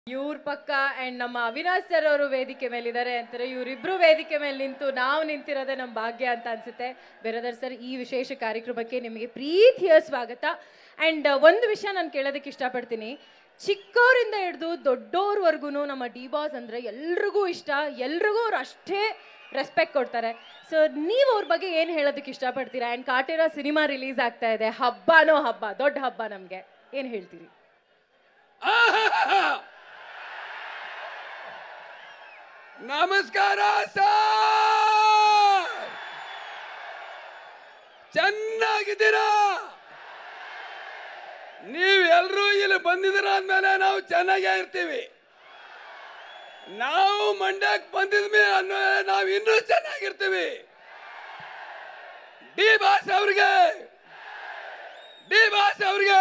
ಇವ್ರ ಪಕ್ಕ ಅಂಡ್ ನಮ್ಮ ಅವಿನಾಶ್ ಸರ್ ಅವರು ವೇದಿಕೆ ಮೇಲಿದ್ದಾರೆ ಅಂತಾರೆ ಇವರಿಬ್ರು ವೇದಿಕೆ ಮೇಲೆ ನಿಂತು ನಾವು ನಿಂತಿರೋದೇ ನಮ್ಮ ಭಾಗ್ಯ ಅಂತ ಅನ್ಸುತ್ತೆ ಬೇರೆದರ್ ಸರ್ ಈ ವಿಶೇಷ ಕಾರ್ಯಕ್ರಮಕ್ಕೆ ನಿಮಗೆ ಪ್ರೀತಿಯ ಸ್ವಾಗತ ಅಂಡ್ ಒಂದು ವಿಷಯ ನಾನು ಕೇಳೋದಕ್ಕೆ ಇಷ್ಟಪಡ್ತೀನಿ ಚಿಕ್ಕವರಿಂದ ಹಿಡಿದು ದೊಡ್ಡೋರ್ವರೆಗೂ ನಮ್ಮ ಡಿ ಬಾಸ್ ಅಂದರೆ ಎಲ್ರಿಗೂ ಇಷ್ಟ ಎಲ್ರಿಗೂ ಅವ್ರು ಅಷ್ಟೇ ರೆಸ್ಪೆಕ್ಟ್ ಕೊಡ್ತಾರೆ ಸೊ ನೀವು ಅವ್ರ ಬಗ್ಗೆ ಏನು ಹೇಳೋದಕ್ಕೆ ಇಷ್ಟಪಡ್ತೀರಾ ಆ್ಯಂಡ್ ಕಾಟೇರ ಸಿನಿಮಾ ರಿಲೀಸ್ ಆಗ್ತಾ ಇದೆ ಹಬ್ಬನೋ ಹಬ್ಬ ದೊಡ್ಡ ಹಬ್ಬ ನಮಗೆ ಏನು ಹೇಳ್ತೀರಿ ನಮಸ್ಕಾರ ಸರ್ ಚೆನ್ನಾಗಿದ್ದೀರಾ ನೀವೆಲ್ಲರೂ ಇಲ್ಲಿ ಬಂದಿದ್ದೀರ ಅಂದ್ಮೇಲೆ ನಾವು ಚೆನ್ನಾಗೇ ಇರ್ತೀವಿ ನಾವು ಮಂಡ್ಯಕ್ಕೆ ಬಂದಿದ್ಮೇಲೆ ಅಂದ್ಮೇಲೆ ನಾವು ಇನ್ನೂ ಚೆನ್ನಾಗಿರ್ತೀವಿ ಡಿ ಬಾಸ್ ಅವ್ರಿಗೆ ಡಿ ಬಾಸ್ ಅವ್ರಿಗೆ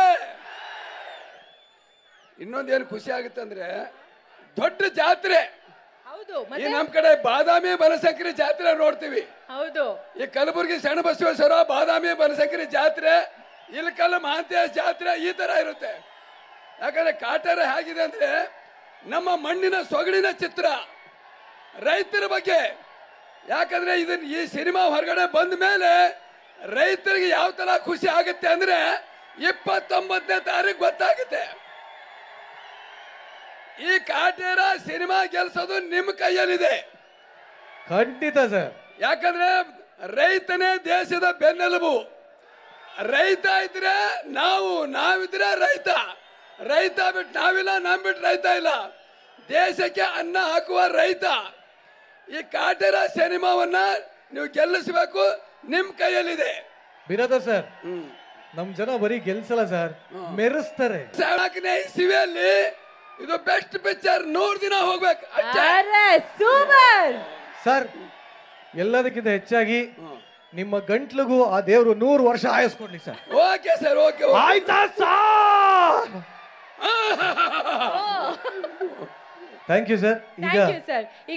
ಇನ್ನೊಂದೇನು ಖುಷಿ ಆಗುತ್ತೆ ಅಂದ್ರೆ ದೊಡ್ಡ ಜಾತ್ರೆ ಹೌದು ಈ ಮತ್ತೆ ನಮ್ ಕಡೆ ಬಾದಾಮಿ ಬನಶಂಕರಿ ಜಾತ್ರೆ ನೋಡ್ತೀವಿ ಹೌದು ಈ ಕಲಬುರಗಿ ಶರಣಬಸವೇಶ್ವರ ಬಾದಾಮಿ ಬನಶಂಕರಿ ಜಾತ್ರೆ ಇಲ್ಕಲ್ಲ ಮಹಾಂತೇಶ ಜಾತ್ರೆ ಈ ತರ ಇರುತ್ತೆ ಯಾಕಂದ್ರೆ ಕಾಟರ ಹೇಗಿದೆ ಅಂದ್ರೆ ನಮ್ಮ ಮಣ್ಣಿನ ಸೊಗಡಿನ ಚಿತ್ರ ರೈತರ ಬಗ್ಗೆ ಯಾಕಂದ್ರೆ ಇದನ್ನ ಈ ಸಿನಿಮಾ ಹೊರಗಡೆ ಬಂದ ಮೇಲೆ ರೈತರಿಗೆ ಯಾವ ತರ ಖುಷಿ ಆಗುತ್ತೆ ಅಂದ್ರೆ ಇಪ್ಪತ್ತೊಂಬತ್ತನೇ ತಾರೀಕು ಗೊತ್ತಾಗುತ್ತೆ ಈ ಕಾಟೇರ ಸಿನಿಮಾ ಗೆಲ್ಸೋದು ನಿಮ್ಮ ಕೈಯಲ್ಲಿದೆ ಖಂಡಿತ ಸರ್ ಯಾಕಂದ್ರೆ ರೈತನೇ ದೇಶದ ಬೆನ್ನೆಲುಬು ರೈತ ಇದ್ರೆ ನಾವು ನಾವಿದ್ರೆ ರೈತ ರೈತ ಬಿಟ್ಟು ನಾವಿಲ್ಲ ನಮ್ ಬಿಟ್ಟು ರೈತ ಇಲ್ಲ ದೇಶಕ್ಕೆ ಅನ್ನ ಹಾಕುವ ರೈತ ಈ ಕಾಟೇರ ಸಿನಿಮಾವನ್ನ ನೀವು ಗೆಲ್ಲಿಸಬೇಕು ನಿಮ್ ಕೈಯಲ್ಲಿದೆ ಬಿರೋದ ಸರ್ ನಮ್ ಜನ ಬರೀ ಗೆಲ್ಸಲ್ಲ ಸರ್ ಮೆರೆಸ್ತಾರೆ ನಾಲ್ಕನೇ ಇಸಿವಿಯಲ್ಲಿ ಇದು ಬೆಸ್ಟ್ ಪಿಕ್ಚರ್ ನೂರ್ ದಿನ ಹೋಗ್ಬೇಕು ಅಷ್ಟೇ. ಅರೆ ಸೂಪರ್ ಸರ್ ಎಲ್ಲದಕ್ಕಿಂತ ಹೆಚ್ಚಾಗಿ ನಿಮ್ಮ ಗಂಟ್ಲಿಗೂ ಆ ದೇವ್ರು ನೂರು ವರ್ಷ ಆಯಸ್ಕೊಡ್ಲಿ ಸರ್ ಓಕೆ ಸರ್ ಓಕೆ ಆಯ್ತಾ ಸರ್ ಥ್ಯಾಂಕ್ ಯು ಸರ್ ಈಗ ಥ್ಯಾಂಕ್ ಯು ಸರ್